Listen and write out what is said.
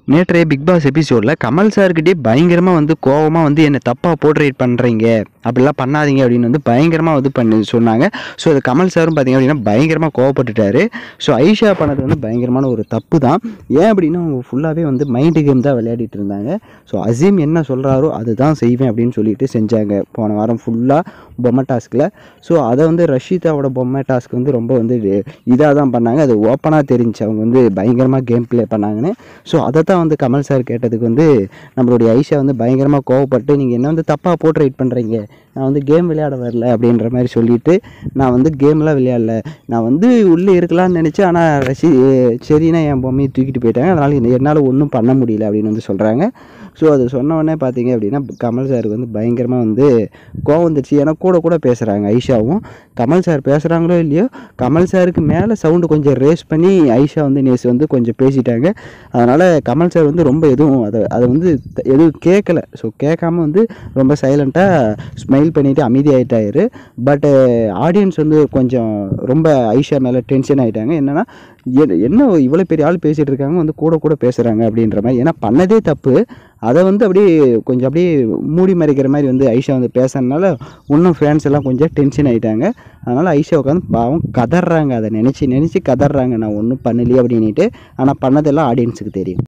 நேற்றைய big pass எபிசோடில் கமல் சார்கிட்டே பயங்கரமாக வந்து கோவமாக வந்து என்னை தப்பாக போர்ட்ரேட் பண்ணுறீங்க அப்படிலாம் பண்ணாதீங்க அப்படின்னு வந்து பயங்கரமாக வந்து பண்ணி சொன்னாங்க ஸோ அது கமல் சாரும் பார்த்தீங்க அப்படின்னா பயங்கரமாக கோவப்பட்டுட்டாரு ஸோ ஐஷா பண்ணது வந்து பயங்கரமான ஒரு தப்பு தான் ஏன் அப்படின்னா அவங்க ஃபுல்லாகவே வந்து மைண்டு கேம் தான் விளையாடிட்டு இருந்தாங்க ஸோ அசீம் என்ன சொல்கிறாரோ அதுதான் செய்வேன் அப்படின்னு சொல்லிட்டு செஞ்சாங்க போன வாரம் ஃபுல்லாக பொம்மை டாஸ்கில் ஸோ அதை வந்து ரஷிதாவோட பொம்மை டாஸ்க் வந்து ரொம்ப வந்து இதாக தான் பண்ணாங்க அது ஓப்பனாக தெரிஞ்சு அவங்க வந்து பயங்கரமாக கேம் ப்ளே பண்ணாங்கன்னு ஸோ அதை தான் வந்து கமல் சார் கேட்டதுக்கு வந்து நம்மளுடைய ஐஷா வந்து பயங்கரமாக கோவப்பட்டு நீங்கள் என்ன வந்து தப்பாக போர்ட்ரேட் பண்ணுறீங்க நான் வந்து கேம் விளையாட வரல அப்படின்ற மாதிரி சொல்லிட்டு நான் வந்து கேம்லாம் விளையாடல நான் வந்து உள்ளே இருக்கலாம்னு நினச்சேன் ஆனால் ரசி சரின்னா என் பொம்மையை தூக்கிட்டு போயிட்டாங்க அதனால் என்னால் ஒன்றும் பண்ண முடியல அப்படின்னு வந்து சொல்கிறாங்க ஸோ அது சொன்ன உடனே பார்த்தீங்க அப்படின்னா கமல் சாருக்கு வந்து பயங்கரமாக வந்து கோவம் வந்துச்சு ஏன்னா கூட கூட பேசுகிறாங்க ஐஷாவும் கமல் சார் பேசுகிறாங்களோ இல்லையோ கமல் சாருக்கு மேலே சவுண்டு கொஞ்சம் ரேஸ் பண்ணி ஐஷா வந்து நேஸ் வந்து கொஞ்சம் பேசிட்டாங்க அதனால் கமல் சார் வந்து ரொம்ப எதுவும் அதை அதை வந்து த- எதுவும் கேட்கல ஸோ கேட்காம வந்து ரொம்ப சைலண்ட்டாக ஸ்மைல் பண்ணிவிட்டு அமைதியாயிட்டாரு பட் ஆடியன்ஸ் வந்து கொஞ்சம் ரொம்ப ஐஷா மேலே டென்ஷன் ஆகிட்டாங்க என்னென்னா என்ன இவ்வளோ பெரிய ஆள் பேசிகிட்டு இருக்காங்க வந்து கூட கூட பேசுகிறாங்க அப்படின்ற மாதிரி ஏன்னா பண்ணதே தப்பு அதை வந்து அப்படியே கொஞ்சம் அப்படியே மூடி மறைக்கிற மாதிரி வந்து ஐஷா வந்து பேசுறதுனால இன்னும் ஃபேன்ஸ் எல்லாம் கொஞ்சம் டென்ஷன் ஆகிட்டாங்க அதனால் ஐஷா உட்காந்து பாவம் கதறாங்க அதை நினச்சி நினச்சி கதறாங்க நான் ஒன்றும் பண்ணலையே அப்படின்ட்டு ஆனால் பண்ணதெல்லாம் ஆடியன்ஸுக்கு தெரியும்